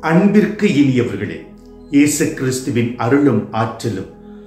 அன்பிற்கு இனியவர்களே இயேசு கிறிஸ்துவின் அருளும் ஆற்றலும்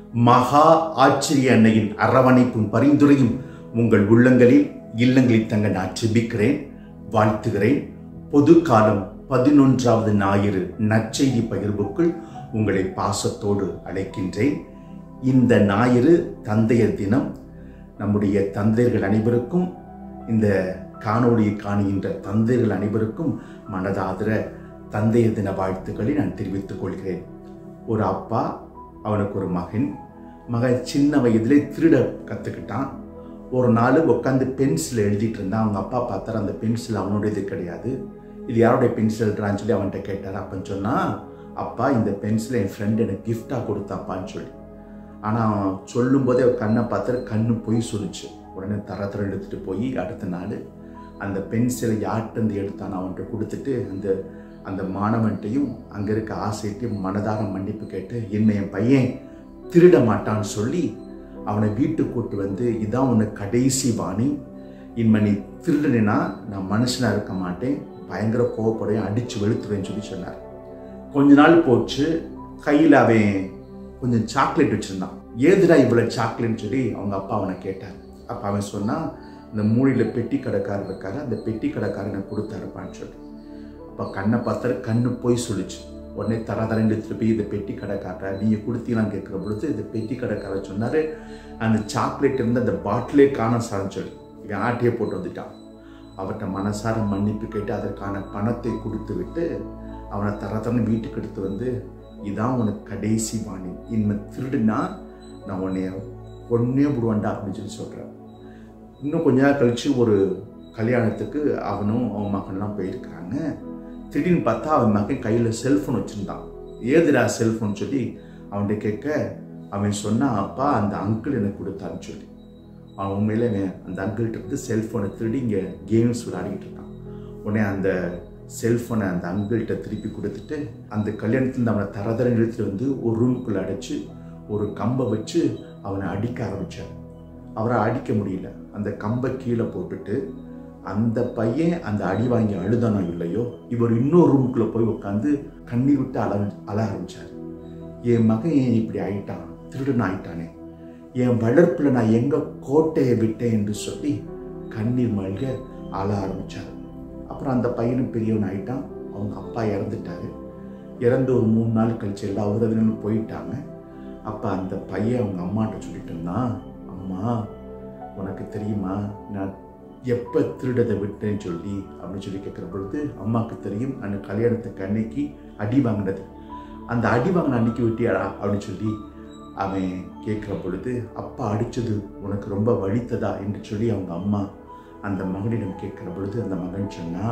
மகா ஆச்சரிய அன்னையின் அரவணைப்பும் பரிந்துரையும் உங்கள் உள்ளங்களில் இல்லங்களில் தங்க நான் ஜெபிக்கிறேன் வாழ்த்துகிறேன் பொது காலம் பதினொன்றாவது ஞாயிறு நற்செய்தி பகிர்வுக்குள் உங்களை பாசத்தோடு அழைக்கின்றேன் இந்த ஞாயிறு தந்தையர் தினம் நம்முடைய தந்தையர்கள் அனைவருக்கும் இந்த காணொளியை காணுகின்ற தந்தையர்கள் அனைவருக்கும் மனதாதர தந்தையர் தின வாழ்த்துக்களை நான் தெரிவித்துக் கொள்கிறேன் ஒரு அப்பா அவனுக்கு ஒரு மகன் மகன் சின்ன வயதிலே திருட கற்றுக்கிட்டான் ஒரு நாள் உட்காந்து பென்சில் எழுதிட்டு இருந்தான் அவங்க அப்பா பார்த்தாரு அந்த பென்சில் அவனுடையது கிடையாது இது யாருடைய பென்சில் எழுதுறான்னு சொல்லி அவன்கிட்ட கேட்டார் அப்பன்னு சொன்னால் அப்பா இந்த பென்சிலை என் ஃப்ரெண்டு எனக்கு கிஃப்டாக கொடுத்தாப்பான்னு சொல்லி ஆனால் சொல்லும்போதே அவர் கண்ணை பார்த்தாரு கண்ணு போய் சொல்லிச்சு உடனே தர தர எடுத்துகிட்டு போய் அடுத்த நாள் அந்த பென்சிலை யார்கிட்டருந்து எடுத்தான் அவன்கிட்ட கொடுத்துட்டு அந்த அந்த மாணவன்ட்டையும் அங்கே இருக்க ஆசைட்டையும் மனதார மன்னிப்பு கேட்டு என்னை என் பையன் திருட மாட்டான்னு சொல்லி அவனை வீட்டுக்கு கூட்டு வந்து இதான் உன்னை கடைசி வாணி இனிமே நீ திருடனா நான் மனுஷனாக இருக்க மாட்டேன் பயங்கர கோவப்படையும் அடித்து வெளுத்துருவேன்னு சொல்லி சொன்னார் கொஞ்ச நாள் போச்சு கையில் அவன் கொஞ்சம் சாக்லேட் வச்சுருந்தான் ஏதுடா இவ்வளோ சாக்லேட்னு சொல்லி அவங்க அப்பா அவனை கேட்டார் அப்போ அவன் சொன்னான் இந்த மூலையில் பெட்டி கடைக்காரர் இருக்காரு அந்த பெட்டி கடைக்காரர் எனக்கு கொடுத்தாருப்பான்னு சொல்லி அப்போ கண்ணை பார்த்தாரு கண்ணு போய் சொல்லிச்சு உடனே தர தரன்னு எடுத்துகிட்டு போய் இந்த பெட்டி கடைக்காரர் நீங்கள் கொடுத்தீங்களான்னு கேட்குற பொழுது இந்த பெட்டி கடைக்காரர் சொன்னார் அந்த சாக்லேட் இருந்து அந்த பாட்டிலே காண சார்னு சொல்லி இவன் ஆட்டையே போட்டு வந்துட்டான் அவர்கிட்ட மனசார மன்னிப்பு கேட்டு அதற்கான பணத்தை கொடுத்து விட்டு அவனை தர தரன்னு வீட்டுக்கு எடுத்து வந்து இதான் உனக்கு கடைசி வாணி இனிமே திருடுனா நான் உன்னைய ஒன்னே விடுவான்டா அப்படின்னு சொல்லி சொல்கிறேன் இன்னும் கொஞ்ச நாள் கழித்து ஒரு கல்யாணத்துக்கு அவனும் அவன் மகன்லாம் போயிருக்கிறாங்க திடீர்னு பார்த்தா அவன் மகன் கையில் செல்ஃபோன் வச்சுருந்தான் ஏதுடா செல்ஃபோன் சொல்லி அவன்கிட்ட கேட்க அவன் சொன்னான் அப்பா அந்த அங்கிள் எனக்கு கொடுத்தான்னு சொல்லி அவன் உண்மையிலே அவன் அந்த அங்கிள்கிட்ட இருந்து செல்ஃபோனை திருடி இங்கே கேம்ஸ் விளையாடிக்கிட்டு இருக்கான் உடனே அந்த செல்ஃபோனை அந்த அங்கிள்கிட்ட திருப்பி கொடுத்துட்டு அந்த கல்யாணத்துலேருந்து அவனை தரதர இழுத்துட்டு வந்து ஒரு ரூமுக்குள்ளே அடைச்சி ஒரு கம்பை வச்சு அவனை அடிக்க ஆரம்பித்தார் அவரை அடிக்க முடியல அந்த கம்பை கீழே போட்டுட்டு அந்த பையன் அந்த அடி வாங்கி அழுதானோ இல்லையோ இவர் இன்னொரு ரூமுக்குள்ளே போய் உட்காந்து கண்ணீர் விட்டு அழ அழ ஆரம்பித்தார் என் மகன் ஏன் இப்படி ஆயிட்டான் திருடன் ஆயிட்டானே என் வளர்ப்பில் நான் எங்கே கோட்டையை விட்டேன் என்று சொல்லி கண்ணீர் மல்க அழ ஆரம்பித்தார் அப்புறம் அந்த பையனும் பெரியவன் ஆயிட்டான் அவங்க அப்பா இறந்துட்டாரு இறந்து ஒரு மூணு நாள் கழிச்சு எல்லா உறவினர்களும் போயிட்டாங்க அப்போ அந்த பையன் அவங்க அம்மாட்ட சொல்லிட்டு இருந்தான் அம்மா உனக்கு தெரியுமா நான் எப்போ திருடதை விட்டேன்னு சொல்லி அப்படின்னு சொல்லி கேட்குற பொழுது அம்மாவுக்கு தெரியும் அந்த கல்யாணத்துக்கு அன்னைக்கு அடி வாங்கினது அந்த அடி வாங்கின அன்னைக்கு விட்டியாடா அப்படின்னு சொல்லி அவன் கேட்குற பொழுது அப்பா அடித்தது உனக்கு ரொம்ப வலித்ததா என்று சொல்லி அவங்க அம்மா அந்த மகனிடம் கேட்குற பொழுது அந்த மகன் சொன்னா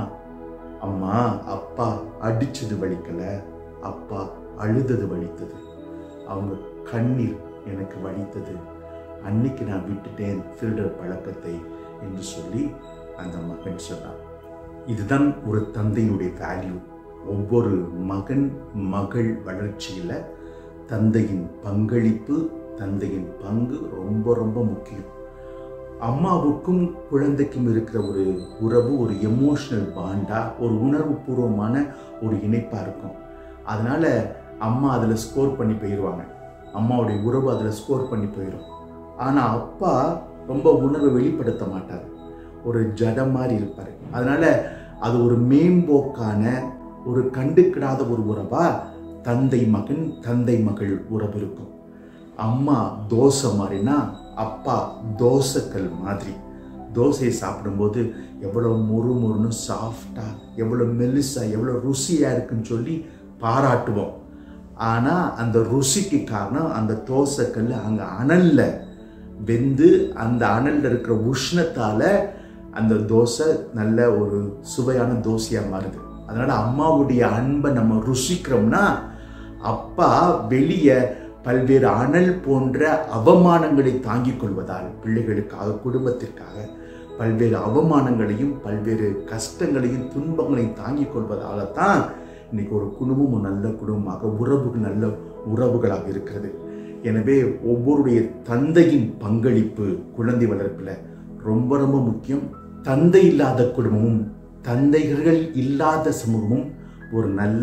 அம்மா அப்பா அடித்தது வலிக்கலை அப்பா அழுதது வலித்தது அவங்க கண்ணீர் எனக்கு வலித்தது அன்னைக்கு நான் விட்டுட்டேன் திருடர் பழக்கத்தை என்று சொல்லி அந்த மகன் சொன்னான் இதுதான் ஒரு தந்தையுடைய வேல்யூ ஒவ்வொரு மகன் மகள் வளர்ச்சியில் தந்தையின் பங்களிப்பு தந்தையின் பங்கு ரொம்ப ரொம்ப முக்கியம் அம்மாவுக்கும் குழந்தைக்கும் இருக்கிற ஒரு உறவு ஒரு எமோஷனல் பாண்டா ஒரு உணர்வு பூர்வமான ஒரு இணைப்பாக இருக்கும் அதனால் அம்மா அதில் ஸ்கோர் பண்ணி போயிடுவாங்க அம்மாவுடைய உறவு அதில் ஸ்கோர் பண்ணி போயிடும் ஆனால் அப்பா ரொம்ப உணர்வை வெளிப்படுத்த மாட்டார் ஒரு ஜடம் மாதிரி இருப்பார் அதனால் அது ஒரு மேம்போக்கான ஒரு கண்டுக்கிடாத ஒரு உறவா தந்தை மகன் தந்தை மகள் உறவு இருக்கும் அம்மா தோசை மாதிரினா அப்பா தோசைக்கல் மாதிரி தோசையை சாப்பிடும்போது எவ்வளோ முறு முறுன்னு சாஃப்டாக எவ்வளோ மெல்லிஸாக எவ்வளோ ருசியாக இருக்குன்னு சொல்லி பாராட்டுவோம் ஆனால் அந்த ருசிக்கு காரணம் அந்த தோசைக்கல் அங்கே அனலில் வெந்து அந்த அனலில் இருக்கிற உஷ்ணத்தால் அந்த தோசை நல்ல ஒரு சுவையான தோசையாக மாறுது அதனால் அம்மாவுடைய அன்பை நம்ம ருசிக்கிறோம்னா அப்பா வெளியே பல்வேறு அனல் போன்ற அவமானங்களை தாங்கிக் கொள்வதால் பிள்ளைகளுக்காக குடும்பத்திற்காக பல்வேறு அவமானங்களையும் பல்வேறு கஷ்டங்களையும் துன்பங்களையும் தாங்கிக் கொள்வதால தான் இன்னைக்கு ஒரு குடும்பம் ஒரு நல்ல குடும்பமாக உறவுகள் நல்ல உறவுகளாக இருக்கிறது எனவே ஒவ்வொருடைய தந்தையின் பங்களிப்பு குழந்தை வளர்ப்பில் ரொம்ப ரொம்ப முக்கியம் தந்தை இல்லாத குடும்பமும் தந்தைகள் இல்லாத சமூகமும் ஒரு நல்ல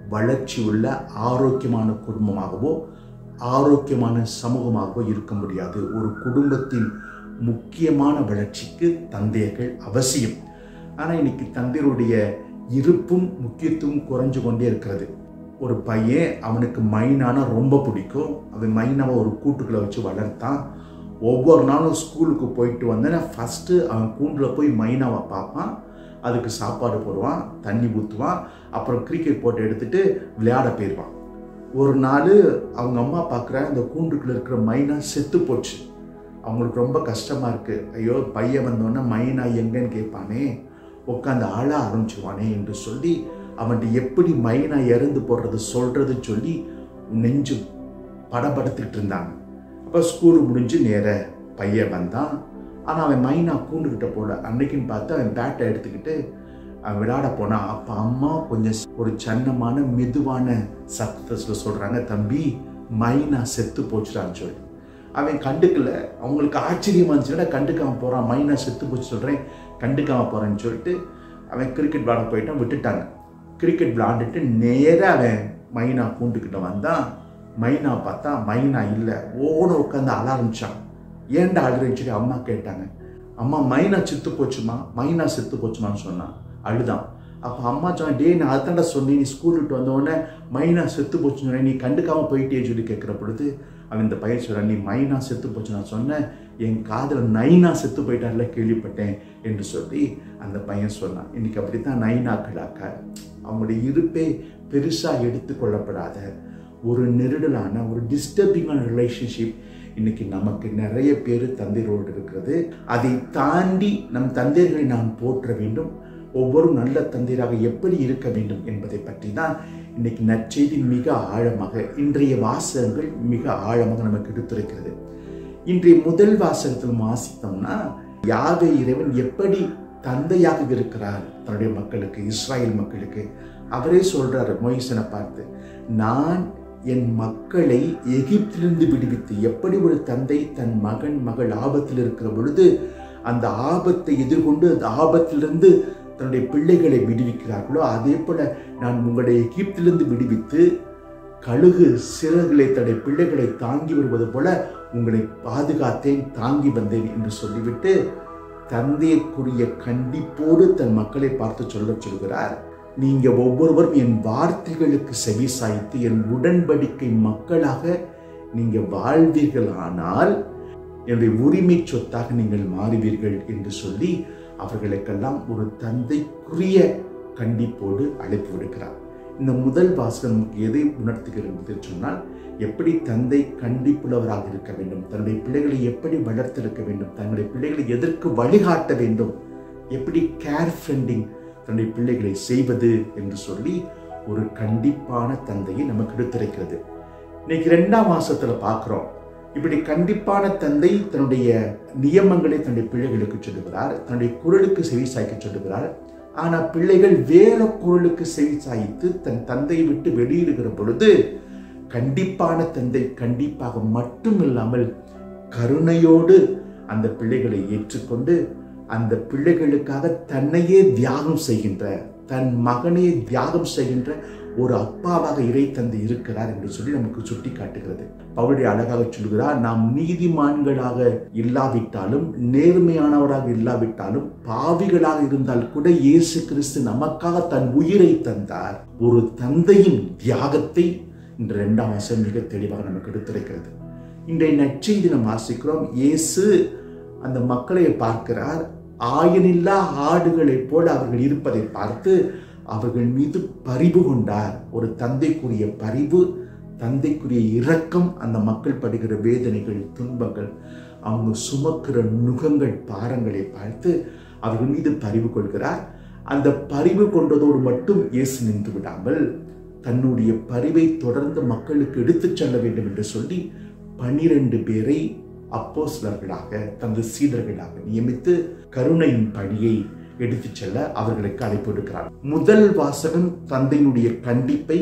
வளர்ச்சி உள்ள ஆரோக்கியமான குடும்பமாகவோ ஆரோக்கியமான சமூகமாகவோ இருக்க முடியாது ஒரு குடும்பத்தின் முக்கியமான வளர்ச்சிக்கு தந்தையர்கள் அவசியம் ஆனால் இன்னைக்கு தந்தையருடைய இருப்பும் முக்கியத்துவம் குறைஞ்சு கொண்டே இருக்கிறது ஒரு பையன் அவனுக்கு மைனானா ரொம்ப பிடிக்கும் அவன் மைனாவை ஒரு கூட்டுக்குள்ள வச்சு வளர்த்தான் ஒவ்வொரு நாளும் ஸ்கூலுக்கு போயிட்டு வந்தேன்னா ஃபஸ்ட்டு அவன் கூண்டில் போய் மைனாவை பார்ப்பான் அதுக்கு சாப்பாடு போடுவான் தண்ணி ஊற்றுவான் அப்புறம் கிரிக்கெட் போட்டு எடுத்துட்டு விளையாட போயிடுவான் ஒரு நாள் அவங்க அம்மா பார்க்குற அந்த கூண்டுக்குள்ள இருக்கிற மைனா செத்து போச்சு அவங்களுக்கு ரொம்ப கஷ்டமாக இருக்குது ஐயோ பையன் வந்தோடனே மைனா எங்கன்னு கேட்பானே உட்காந்து ஆள ஆரம்பிச்சுவானே என்று சொல்லி அவன்கிட்ட எப்படி மைனா இறந்து போடுறது சொல்கிறதுன்னு சொல்லி நெஞ்சு படபடுத்திட்டு இருந்தாங்க அப்போ ஸ்கூலு முடிஞ்சு நேர பையன் வந்தான் ஆனால் அவன் மைனா கூண்டுக்கிட்ட போல அன்னைக்குன்னு பார்த்து அவன் பேட்டை எடுத்துக்கிட்டு அவன் விளையாட போனான் அப்போ அம்மா கொஞ்சம் ஒரு சன்னமான மெதுவான சத்தத்தில் சொல்கிறாங்க தம்பி மைனா செத்து போச்சுடான்னு சொல்லி அவன் கண்டுக்கல அவங்களுக்கு ஆச்சரியமா இருந்துச்சுன்னா கண்டுக்காம போகிறான் மைனா செத்து போச்சு சொல்கிறேன் கண்டுக்காம போகிறேன்னு சொல்லிட்டு அவன் கிரிக்கெட் விளாட போயிட்டான் விட்டுட்டாங்க கிரிக்கெட் விளாண்டுட்டு நேராக அவன் மைனா கூண்டுக்கிட்ட வந்தான் மைனா பார்த்தா மைனா இல்லை ஓட உட்காந்து அழ ஆரம்பிச்சான் ஏன்டா அழுறேன்னு சொல்லி அம்மா கேட்டாங்க அம்மா மைனா செத்து போச்சுமா மைனா செத்து போச்சுமான்னு சொன்னான் அழுதான் அப்போ அம்மா சொன்ன டே நான் அதான்டா சொன்னேன் நீ ஸ்கூல் விட்டு வந்த உடனே மைனா செத்து போச்சுன்னு சொன்னேன் நீ கண்டுக்காம போயிட்டே சொல்லி கேட்குற பொழுது அவன் இந்த பையன் சொல்கிறான் நீ மைனா செத்து போச்சு நான் சொன்னேன் என் காதில் நைனா செத்து போயிட்டார்ல கேள்விப்பட்டேன் என்று சொல்லி அந்த பையன் சொன்னான் இன்னைக்கு அப்படி தான் நைனாக்களாக்க அவங்களுடைய இருப்பே பெருசாக எடுத்துக்கொள்ளப்படாத ஒரு நெருடலான ஒரு டிஸ்டர்பிங்கான ரிலேஷன்ஷிப் இன்னைக்கு நமக்கு நிறைய பேர் தந்தையரோடு இருக்கிறது அதை தாண்டி நம் தந்தையர்களை நாம் போற்ற வேண்டும் ஒவ்வொரு நல்ல தந்தையராக எப்படி இருக்க வேண்டும் என்பதை பற்றி தான் இன்னைக்கு நற்செய்தி மிக ஆழமாக இன்றைய வாசகங்கள் மிக ஆழமாக நமக்கு எடுத்துரைக்கிறது இன்றைய முதல் வாசகத்தில் வாசித்தோம்னா யாவே இறைவன் எப்படி தந்தையாக இருக்கிறார் தன்னுடைய மக்களுக்கு இஸ்ராயல் மக்களுக்கு அவரே சொல்றாரு மொய்சனை பார்த்து நான் என் மக்களை எகிப்திலிருந்து விடுவித்து எப்படி ஒரு தந்தை தன் மகன் மகள் ஆபத்தில் இருக்கிற பொழுது அந்த ஆபத்தை எதிர்கொண்டு அந்த ஆபத்திலிருந்து தன்னுடைய பிள்ளைகளை விடுவிக்கிறார்களோ அதே போல நான் உங்களை எகிப்திலிருந்து விடுவித்து கழுகு சிறகுகளை தன்னுடைய பிள்ளைகளை தாங்கி வருவது போல உங்களை பாதுகாத்தேன் தாங்கி வந்தேன் என்று சொல்லிவிட்டு தந்தையக்குரிய கண்டிப்போடு தன் மக்களை பார்த்து சொல்ல சொல்கிறார் நீங்க ஒவ்வொருவரும் என் வார்த்தைகளுக்கு செவி சாய்த்து என் உடன்படிக்கை மக்களாக நீங்க வாழ்வீர்களானால் என்னுடைய உரிமை சொத்தாக நீங்கள் மாறுவீர்கள் என்று சொல்லி அவர்களுக்கெல்லாம் ஒரு தந்தைக்குரிய கண்டிப்போடு அழைப்பு விடுக்கிறார் இந்த முதல் வாசகம் நமக்கு எதை உணர்த்துகிறது சொன்னால் எப்படி தந்தை கண்டிப்புள்ளவராக இருக்க வேண்டும் தன்னுடைய பிள்ளைகளை எப்படி வளர்த்தெடுக்க வேண்டும் தன்னுடைய பிள்ளைகளை எதற்கு வழிகாட்ட வேண்டும் எப்படி கேர் ஃப்ரெண்டிங் தன்னுடைய பிள்ளைகளை செய்வது என்று சொல்லி ஒரு கண்டிப்பான தந்தையை நமக்கு எடுத்துரைக்கிறது இன்னைக்கு ரெண்டாம் மாசத்துல பார்க்கிறோம் இப்படி கண்டிப்பான தந்தை தன்னுடைய நியமங்களை தன்னுடைய பிள்ளைகளுக்கு சொல்லுகிறார் தன்னுடைய குரலுக்கு செவி சாய்க்க சொல்லுகிறார் ஆனா பிள்ளைகள் வேற குரலுக்கு செவி சாய்த்து தன் தந்தையை விட்டு வெளியிடுகிற பொழுது கண்டிப்பான தந்தை கண்டிப்பாக மட்டும் இல்லாமல் கருணையோடு அந்த பிள்ளைகளை ஏற்றுக்கொண்டு அந்த பிள்ளைகளுக்காக தன்னையே தியாகம் செய்கின்ற தன் மகனே தியாகம் செய்கின்ற ஒரு அப்பாவாக இறை தந்தை இருக்கிறார் என்று சொல்லி நமக்கு சுட்டி காட்டுகிறது பவுளுடைய அழகாக சொல்கிறார் நாம் நீதிமான்களாக இல்லாவிட்டாலும் நேர்மையானவராக இல்லாவிட்டாலும் பாவிகளாக இருந்தால் கூட இயேசு கிறிஸ்து நமக்காக தன் உயிரை தந்தார் ஒரு தந்தையின் தியாகத்தை இந்த இரண்டாம் வசனம் மிக தெளிவாக நமக்கு எடுத்துரைக்கிறது இன்றைய நற்செய்தி நாம் வாசிக்கிறோம் இயேசு அந்த மக்களை பார்க்கிறார் ஆயனில்லா ஆடுகளைப் போல அவர்கள் இருப்பதை பார்த்து அவர்கள் மீது பரிவு கொண்டார் ஒரு தந்தைக்குரிய பரிவு தந்தைக்குரிய இரக்கம் அந்த மக்கள் படுகிற வேதனைகள் துன்பங்கள் அவங்க சுமக்கிற நுகங்கள் பாரங்களை பார்த்து அவர்கள் மீது பரிவு கொள்கிறார் அந்த பரிவு கொண்டதோடு மட்டும் இயேசு நின்று விடாமல் தன்னுடைய பரிவை தொடர்ந்து மக்களுக்கு எடுத்துச் செல்ல வேண்டும் என்று சொல்லி பனிரெண்டு பேரை அப்போஸ்லர்களாக தனது சீடர்களாக நியமித்து கருணையின் பணியை எடுத்துச் செல்ல அவர்களுக்கு அழைப்பு எடுக்கிறார் முதல் வாசகம் தந்தையினுடைய கண்டிப்பை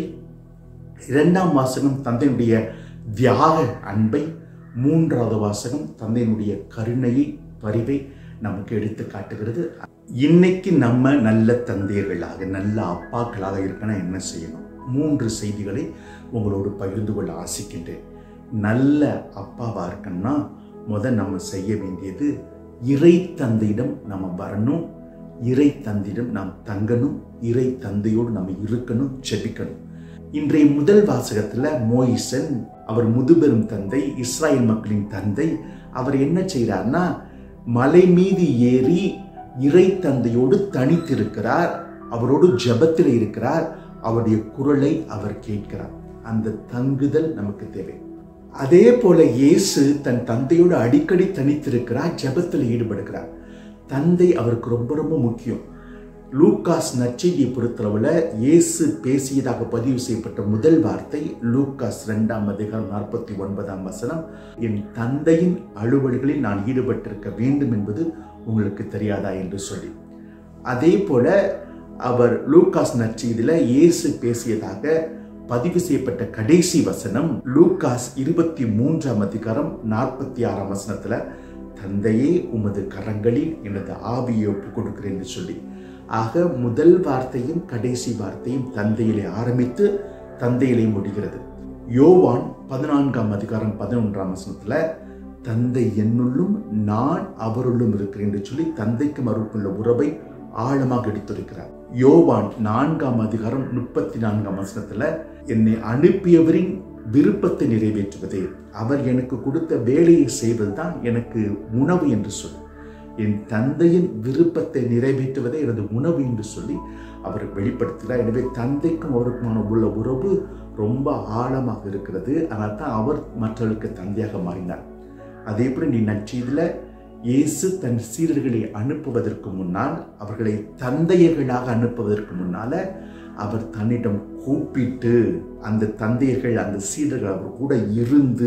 இரண்டாம் வாசகம் தந்தையினுடைய தியாக அன்பை மூன்றாவது வாசகம் தந்தையினுடைய கருணையை பரிவை நமக்கு எடுத்து காட்டுகிறது இன்னைக்கு நம்ம நல்ல தந்தையர்களாக நல்ல அப்பாக்களாக இருக்கணும் என்ன செய்யணும் மூன்று செய்திகளை உங்களோடு பகிர்ந்து கொள்ள ஆசிக்கின்றேன் நல்ல அப்பாவா இருக்கணும்னா முத நம்ம செய்ய வேண்டியது இறை தந்தையிடம் நம்ம வரணும் இறை தந்தையிடம் நாம் தங்கணும் இறை தந்தையோடு நம்ம இருக்கணும் செபிக்கணும் இன்றைய முதல் வாசகத்துல மோயிசன் அவர் முதுபெரும் தந்தை இஸ்ராயல் மக்களின் தந்தை அவர் என்ன செய்கிறார்னா மலை மீது ஏறி இறை தந்தையோடு தனித்திருக்கிறார் அவரோடு ஜெபத்தில் இருக்கிறார் அவருடைய குரலை அவர் கேட்கிறார் அந்த தங்குதல் நமக்கு தேவை அதே போல இயேசு தன் தந்தையோடு அடிக்கடி தனித்திருக்கிறார் ஜெபத்தில் ஈடுபடுகிறார் தந்தை அவருக்கு ரொம்ப ரொம்ப முக்கியம் லூக்காஸ் நற்செய்தியை பொறுத்தளவுல இயேசு பேசியதாக பதிவு செய்யப்பட்ட முதல் வார்த்தை லூக்காஸ் இரண்டாம் அதிகாரம் நாற்பத்தி ஒன்பதாம் வசனம் என் தந்தையின் அலுவல்களில் நான் ஈடுபட்டிருக்க வேண்டும் என்பது உங்களுக்கு தெரியாதா என்று சொல்லி அதே போல அவர் லூக்காஸ் நற்செய்தியில இயேசு பேசியதாக பதிவு செய்யப்பட்ட கடைசி வசனம் லூக்காஸ் இருபத்தி மூன்றாம் அதிகாரம் நாற்பத்தி ஆறாம் வசனத்துல தந்தையே உமது கரங்களில் எனது ஆவியை ஒப்புக் கொடுக்கிறேன் என்று சொல்லி ஆக முதல் வார்த்தையும் கடைசி வார்த்தையும் தந்தையிலே ஆரம்பித்து தந்தையிலே முடிகிறது யோவான் பதினான்காம் அதிகாரம் பதினொன்றாம் வசனத்துல தந்தை என்னுள்ளும் நான் அவருள்ளும் இருக்கிறேன் என்று சொல்லி தந்தைக்கும் அவருக்குள்ள உறவை ஆழமாக எடுத்துரைக்கிறார் யோவான் நான்காம் அதிகாரம் முப்பத்தி நான்காம் வசனத்துல என்னை அனுப்பியவரின் விருப்பத்தை நிறைவேற்றுவதே அவர் எனக்கு கொடுத்த வேலையை செய்வதுதான் எனக்கு உணவு என்று சொல்லி என் தந்தையின் விருப்பத்தை நிறைவேற்றுவதே எனது உணவு என்று சொல்லி அவர் வெளிப்படுத்துகிறார் எனவே தந்தைக்கும் அவருக்குமான உள்ள உறவு ரொம்ப ஆழமாக இருக்கிறது அதனால் தான் அவர் மற்றவர்களுக்கு தந்தையாக மாறினார் அதே போல நீ நற்செய்தியில் இயேசு தன் சீடர்களை அனுப்புவதற்கு முன்னால் அவர்களை தந்தையர்களாக அனுப்புவதற்கு முன்னால அவர் தன்னிடம் கூப்பிட்டு அந்த தந்தையர்கள் அந்த சீடர்கள் அவர் கூட இருந்து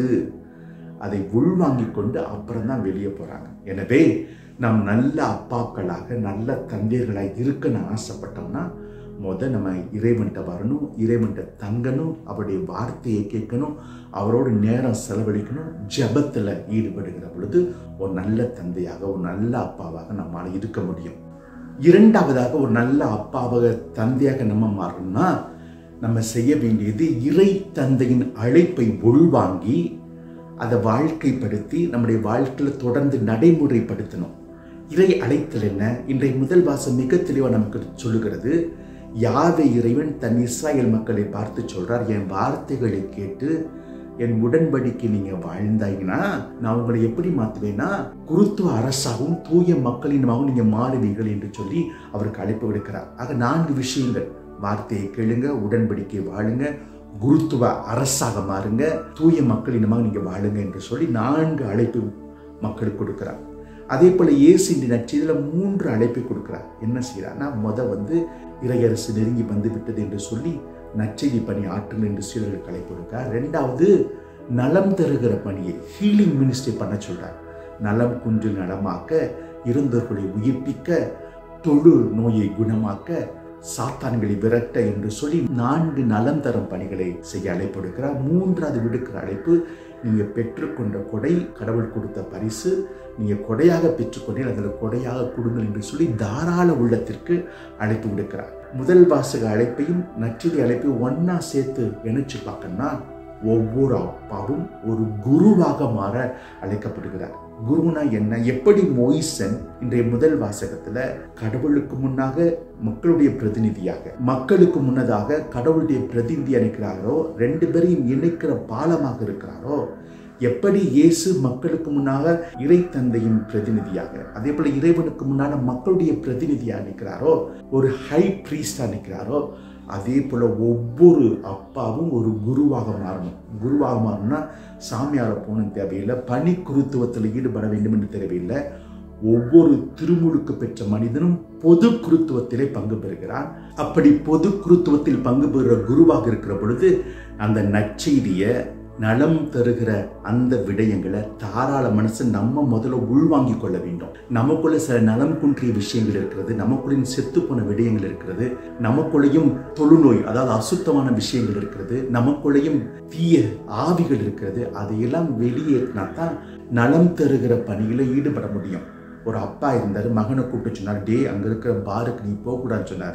அதை உள்வாங்கிக் கொண்டு அப்புறம் தான் வெளியே போறாங்க எனவே நாம் நல்ல அப்பாக்களாக நல்ல தந்தையர்களாக இருக்கணும்னு ஆசைப்பட்டோம்னா முத நம்ம இறைவன்கிட்ட வரணும் இறைவன்கிட்ட தங்கணும் அவருடைய வார்த்தையை கேட்கணும் அவரோட நேரம் செலவழிக்கணும் ஜெபத்தில் ஈடுபடுகிற பொழுது ஒரு நல்ல தந்தையாக ஒரு நல்ல அப்பாவாக நம்மால் இருக்க முடியும் இரண்டாவதாக ஒரு நல்ல அப்பாவாக தந்தையாக நம்ம மாறணும்னா நம்ம செய்ய வேண்டியது இறை தந்தையின் அழைப்பை உள்வாங்கி அதை வாழ்க்கைப்படுத்தி நம்முடைய வாழ்க்கையில் தொடர்ந்து நடைமுறைப்படுத்தணும் இறை அழைத்தல் என்ன இன்றைய முதல் வாசம் மிக தெளிவாக நமக்கு சொல்லுகிறது யாவே இறைவன் தன் இஸ்ராயல் மக்களை பார்த்து சொல்றார் என் வார்த்தைகளை கேட்டு என் உடன்படிக்கை நீங்க வாழ்ந்தாங்கன்னா நான் உங்களை எப்படி மாத்துவேன்னா குருத்துவ அரசாகவும் தூய மக்களினமாகவும் நீங்க மாறுவீர்கள் என்று சொல்லி அவருக்கு அழைப்பு விடுக்கிறார் ஆக நான்கு விஷயங்கள் வார்த்தையை கேளுங்க உடன்படிக்கை வாழுங்க குருத்துவ அரசாக மாறுங்க தூய மக்களினமாக நீங்க வாழுங்க என்று சொல்லி நான்கு அழைப்பு மக்களுக்கு கொடுக்கிறார் அதே போல இயேசு இந்த நற்செய்தியில் மூன்று அழைப்பை கொடுக்கிறார் என்ன செய்யறார்னா முத வந்து இறையரசு நெருங்கி வந்து விட்டது என்று சொல்லி நற்செய்தி பணி ஆற்றுங்கள் என்று சீடர்களுக்கு அழைப்பு கொடுக்கிறார் ரெண்டாவது நலம் தருகிற பணியை ஹீலிங் மினிஸ்ட்ரி பண்ண சொல்றார் நலம் குன்று நலமாக்க இருந்தவர்களை உயிர்ப்பிக்க தொழு நோயை குணமாக்க சாத்தான்களை விரட்ட என்று சொல்லி நான்கு நலம் தரும் பணிகளை செய்ய அழைப்பு எடுக்கிறார் மூன்றாவது விடுக்கிற அழைப்பு நீங்க பெற்றுக்கொண்ட கொடை கடவுள் கொடுத்த பரிசு நீங்க கொடையாக பெற்றுக்கொண்டீர்கள் அதில் கொடையாக கொடுங்கள் என்று சொல்லி தாராள உள்ளத்திற்கு அழைப்பு விடுக்கிறார் முதல் வாசக அழைப்பையும் நச்சிதை அழைப்பையும் ஒன்னா சேர்த்து இணைச்சு பார்க்கணும்னா ஒவ்வொரு அப்பாவும் ஒரு குருவாக மாற அழைக்கப்படுகிறார் குருனா என்ன எப்படி மோயிசன் இன்றைய முதல் வாசகத்துல கடவுளுக்கு முன்னாக மக்களுடைய பிரதிநிதியாக மக்களுக்கு முன்னதாக கடவுளுடைய பிரதிநிதி அளிக்கிறாரோ ரெண்டு பேரையும் இணைக்கிற பாலமாக இருக்கிறாரோ எப்படி இயேசு மக்களுக்கு முன்னாக இறை தந்தையின் பிரதிநிதியாக அதே போல இறைவனுக்கு முன்னால மக்களுடைய பிரதிநிதியாக நிற்கிறாரோ ஒரு ஹை பிரீஸ்டா நிற்கிறாரோ அதே போல ஒவ்வொரு அப்பாவும் ஒரு குருவாக மாறணும் குருவாக மாறணும்னா சாமியார போகணும் தேவையில்லை பணி குருத்துவத்தில் ஈடுபட வேண்டும் என்று தேவையில்லை ஒவ்வொரு திருமுழுக்கு பெற்ற மனிதனும் பொது குருத்துவத்திலே பங்கு பெறுகிறான் அப்படி பொது குருத்துவத்தில் பங்கு பெறுகிற குருவாக இருக்கிற பொழுது அந்த நற்செய்தியை நலம் தருகிற அந்த விடயங்களை தாராள மனசு நம்ம முதல்ல உள்வாங்கி கொள்ள வேண்டும் நமக்குள்ள சில நலம் குன்றிய விஷயங்கள் இருக்கிறது நமக்குள்ளையும் செத்து போன விடயங்கள் இருக்கிறது நமக்குள்ளேயும் தொழுநோய் அதாவது அசுத்தமான விஷயங்கள் இருக்கிறது நமக்குள்ளேயும் தீய ஆவிகள் இருக்கிறது அதையெல்லாம் வெளியேற்றினா தான் நலம் தருகிற பணியில ஈடுபட முடியும் ஒரு அப்பா இருந்தார் மகனை கூப்பிட்டு சொன்னார் டே அங்கே இருக்கிற பாருக்கு நீ போகக்கூடாதுன்னு சொன்னார்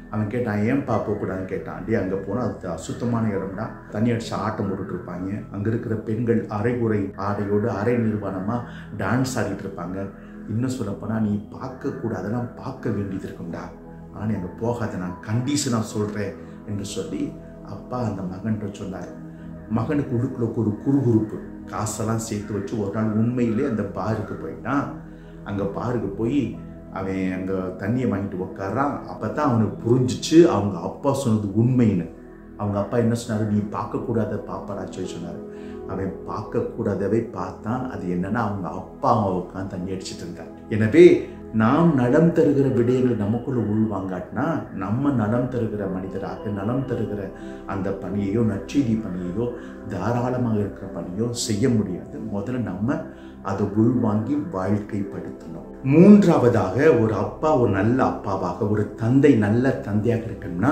அவன் கேட்டான் ஏன்பா போகக்கூடாதுன்னு கேட்டான் டே அங்கே போனால் அது அசுத்தமான இடம்டா தண்ணி அடிச்சு ஆட்டம் போட்டுட்டு இருப்பாங்க அங்கே இருக்கிற பெண்கள் அரைகுறை ஆடையோடு அரை நிர்வாணமாக டான்ஸ் ஆடிட்டு இருப்பாங்க இன்னும் சொல்லப்போனால் நீ பார்க்கக்கூடாதெல்லாம் பார்க்க வேண்டியது இருக்கும்டா ஆனால் நீ அங்கே போகாத நான் கண்டிஷனாக சொல்கிறேன் என்று சொல்லி அப்பா அந்த மகன்கிட்ட சொன்னார் மகனுக்கு உள்ளுக்குள்ள ஒரு குறுகுறுப்பு காசெல்லாம் சேர்த்து வச்சு ஒரு நாள் உண்மையிலே அந்த பாருக்கு போயிட்டான் அங்கே பாருக்கு போய் அவன் அங்கே தண்ணியை வாங்கிட்டு உட்காரான் அப்போ தான் அவனுக்கு புரிஞ்சிச்சு அவங்க அப்பா சொன்னது உண்மைன்னு அவங்க அப்பா என்ன சொன்னார் நீ பார்க்கக்கூடாத பாப்பாடா சொல்லி சொன்னார் அவன் பார்க்கக்கூடாதவை பார்த்தான் அது என்னன்னா அவங்க அப்பா அவன் உட்காந்து தண்ணி அடிச்சிட்டு இருந்தான் எனவே நாம் நலம் தருகிற விடயங்கள் நமக்குள்ள உள்வாங்காட்டினா நம்ம நலம் தருகிற மனிதராக நலம் தருகிற அந்த பணியையோ நற்செய்தி பணியையோ தாராளமாக இருக்கிற பணியோ செய்ய முடியாது முதல்ல நம்ம அதை உள்வாங்கி வாழ்க்கைப்படுத்தணும் மூன்றாவதாக ஒரு அப்பா ஒரு நல்ல அப்பாவாக ஒரு தந்தை நல்ல தந்தையாக இருக்கணும்னா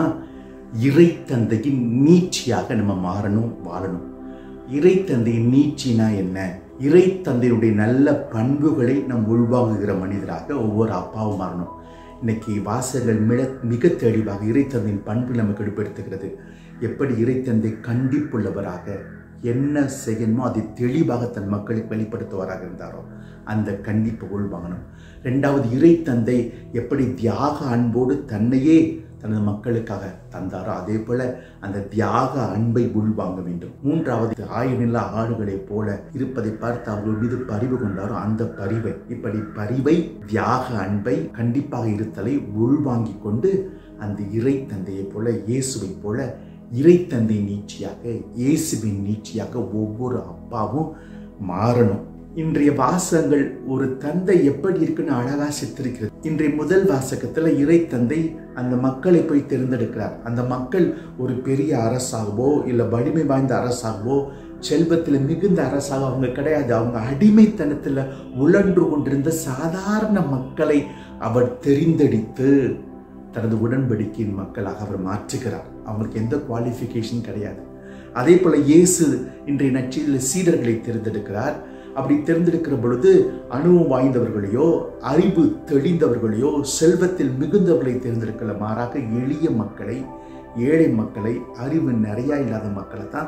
இறை தந்தையின் நீட்சியாக நம்ம மாறணும் வாழணும் இறை தந்தையின் நீட்சினா என்ன இறை தந்தையுடைய நல்ல பண்புகளை நம் உள்வாங்குகிற மனிதராக ஒவ்வொரு அப்பாவும் மாறணும் இன்னைக்கு வாசகர்கள் மிக மிக தெளிவாக இறைத்தந்தையின் பண்பு நமக்கு எடுப்படுத்துகிறது எப்படி இறைத்தந்தை கண்டிப்புள்ளவராக என்ன செய்யணுமோ அதை தெளிவாக தன் மக்களுக்கு வெளிப்படுத்துவராக இருந்தாரோ அந்த கண்டிப்பை உள்வாங்கணும் ரெண்டாவது இறைத்தந்தை எப்படி தியாக அன்போடு தன்னையே தனது மக்களுக்காக தந்தாரோ அதே போல அந்த தியாக அன்பை உள்வாங்க வேண்டும் மூன்றாவது ஆயுநில ஆடுகளைப் போல இருப்பதை பார்த்து அவர்கள் மீது பரிவு கொண்டாரோ அந்த பரிவை இப்படி பரிவை தியாக அன்பை கண்டிப்பாக இருத்தலை உள்வாங்கி கொண்டு அந்த இறை தந்தையைப் போல இயேசுவைப் போல இறை தந்தை நீட்சியாக இயேசுவின் நீட்சியாக ஒவ்வொரு அப்பாவும் மாறணும் இன்றைய வாசகங்கள் ஒரு தந்தை எப்படி இருக்குன்னு அழகா சித்தரிக்கிறது இன்றைய முதல் வாசகத்துல இறை தந்தை அந்த மக்களை போய் தேர்ந்தெடுக்கிறார் அந்த மக்கள் ஒரு பெரிய அரசாகவோ இல்லை வலிமை வாய்ந்த அரசாகவோ செல்வத்தில் மிகுந்த அரசாக அவங்க கிடையாது அவங்க அடிமைத்தனத்தில் உழன்று கொண்டிருந்த சாதாரண மக்களை அவர் தெரிந்தெடுத்து தனது உடன்படிக்கையின் மக்களாக அவர் மாற்றுகிறார் அவங்களுக்கு எந்த குவாலிஃபிகேஷன் கிடையாது அதே போல இயேசு இன்றைய நச்சியில் சீடர்களை தேர்ந்தெடுக்கிறார் அப்படி தேர்ந்தெடுக்கிற பொழுது அனுபவம் வாய்ந்தவர்களையோ அறிவு தெளிந்தவர்களையோ செல்வத்தில் மிகுந்தவர்களை தேர்ந்தெடுக்கல மாறாக எளிய மக்களை ஏழை மக்களை அறிவு நிறையா இல்லாத மக்களை தான்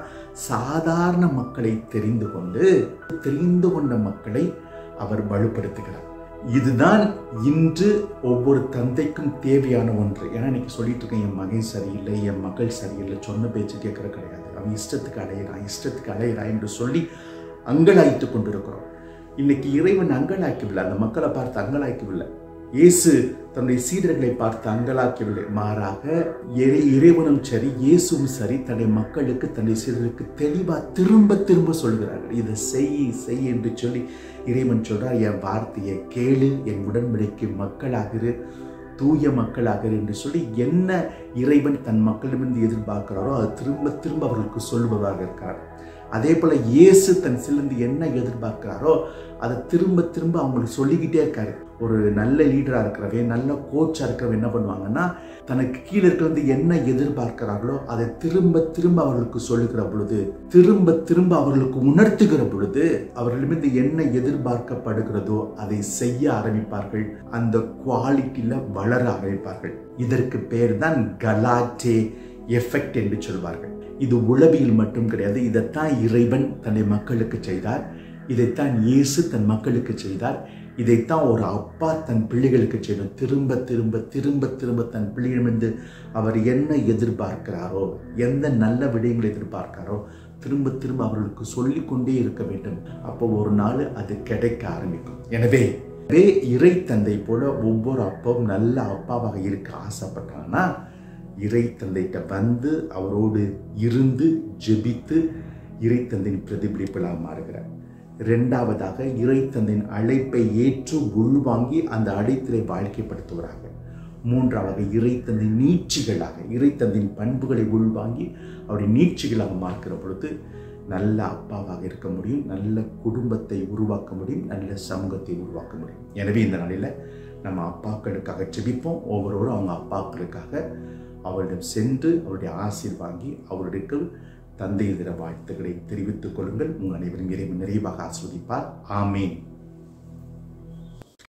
சாதாரண மக்களை தெரிந்து கொண்டு தெரிந்து கொண்ட மக்களை அவர் வலுப்படுத்துகிறார் இதுதான் இன்று ஒவ்வொரு தந்தைக்கும் தேவையான ஒன்று ஏன்னா இன்னைக்கு சொல்லிட்டு இருக்கேன் என் மகன் சரியில்லை என் மகள் சரியில்லை சொன்ன பேச்சு கேட்கற கிடையாது அவன் இஷ்டத்துக்கு அலையிறான் இஷ்டத்துக்கு அலையிறான் என்று சொல்லி அங்கலாய்த்து கொண்டிருக்கிறோம் இன்னைக்கு இறைவன் அங்கலாய்க்கவில்லை அந்த மக்களை பார்த்து அங்கலாய்க்கவில்லை இயேசு தன்னுடைய சீடர்களை பார்த்து அங்கலாக்கவில்லை மாறாக இறை இறைவனும் சரி இயேசுவும் சரி தன்னுடைய மக்களுக்கு தன்னுடைய சீடர்களுக்கு தெளிவா திரும்ப திரும்ப சொல்கிறார்கள் இதை செய் செய் என்று சொல்லி இறைவன் சொல்றார் என் வார்த்தையை கேளு என் உடன்படிக்கை மக்களாகிரு தூய மக்களாக என்று சொல்லி என்ன இறைவன் தன் மக்களிடமிருந்து எதிர்பார்க்கிறாரோ அது திரும்ப திரும்ப அவர்களுக்கு சொல்லுவதாக இருக்கார் அதே போல இயேசு தன் சிலந்து என்ன எதிர்பார்க்கிறாரோ அதை திரும்ப திரும்ப அவங்களுக்கு சொல்லிக்கிட்டே இருக்காரு ஒரு நல்ல லீடரா இருக்கிறவன் நல்ல கோச்சா இருக்கிறவன் என்ன பண்ணுவாங்கன்னா தனக்கு கீழே இருக்கிறது என்ன எதிர்பார்க்கிறார்களோ அதை திரும்ப திரும்ப அவர்களுக்கு சொல்லுகிற பொழுது திரும்ப திரும்ப அவர்களுக்கு உணர்த்துகிற பொழுது அவர்களிடமிருந்து என்ன எதிர்பார்க்கப்படுகிறதோ அதை செய்ய ஆரம்பிப்பார்கள் அந்த குவாலிட்டியில வளர ஆரம்பிப்பார்கள் இதற்கு பேர் தான் கலாட்டே எஃபெக்ட் என்று சொல்வார்கள் இது உளவியல் மட்டும் கிடையாது இதைத்தான் இறைவன் தன்னை மக்களுக்கு செய்தார் இதைத்தான் இயேசு தன் மக்களுக்கு செய்தார் இதைத்தான் ஒரு அப்பா தன் பிள்ளைகளுக்கு செய்யணும் திரும்ப திரும்ப திரும்ப திரும்ப தன் பிள்ளைகளிடமிருந்து அவர் என்ன எதிர்பார்க்கிறாரோ எந்த நல்ல விடயங்களை எதிர்பார்க்கிறாரோ திரும்ப திரும்ப அவர்களுக்கு சொல்லிக்கொண்டே இருக்க வேண்டும் அப்போ ஒரு நாள் அது கிடைக்க ஆரம்பிக்கும் எனவே அதே இறை தந்தை போல ஒவ்வொரு அப்பாவும் நல்ல அப்பாவாக இருக்க ஆசைப்பட்டாங்கன்னா இறை தந்தைகிட்ட வந்து அவரோடு இருந்து ஜெபித்து இறை தந்தையின் பிரதிபலிப்பெல்லாம் மாறுகிறார் இரண்டாவதாக இறை தந்தையின் அழைப்பை ஏற்று உள்வாங்கி அந்த அழைத்திலே வாழ்க்கைப்படுத்துவராக மூன்றாவது இறைத்தந்தை நீட்சிகளாக இறைத்தந்தையின் பண்புகளை உள்வாங்கி அவருடைய நீட்சிகளாக மாறுகிற பொழுது நல்ல அப்பாவாக இருக்க முடியும் நல்ல குடும்பத்தை உருவாக்க முடியும் நல்ல சமூகத்தை உருவாக்க முடியும் எனவே இந்த நாளில் நம்ம அப்பாக்களுக்காக ஜெபிப்போம் ஒவ்வொருவரும் அவங்க அப்பாக்களுக்காக அவரிடம் சென்று அவருடைய ஆசீர் வாங்கி அவருக்கு தந்தை தின வாழ்த்துக்களை தெரிவித்துக் கொள்ளுங்கள் உங்கள் அனைவரும் இறைவன் நிறைவாக ஆஸ்வதிப்பார் ஆமேன்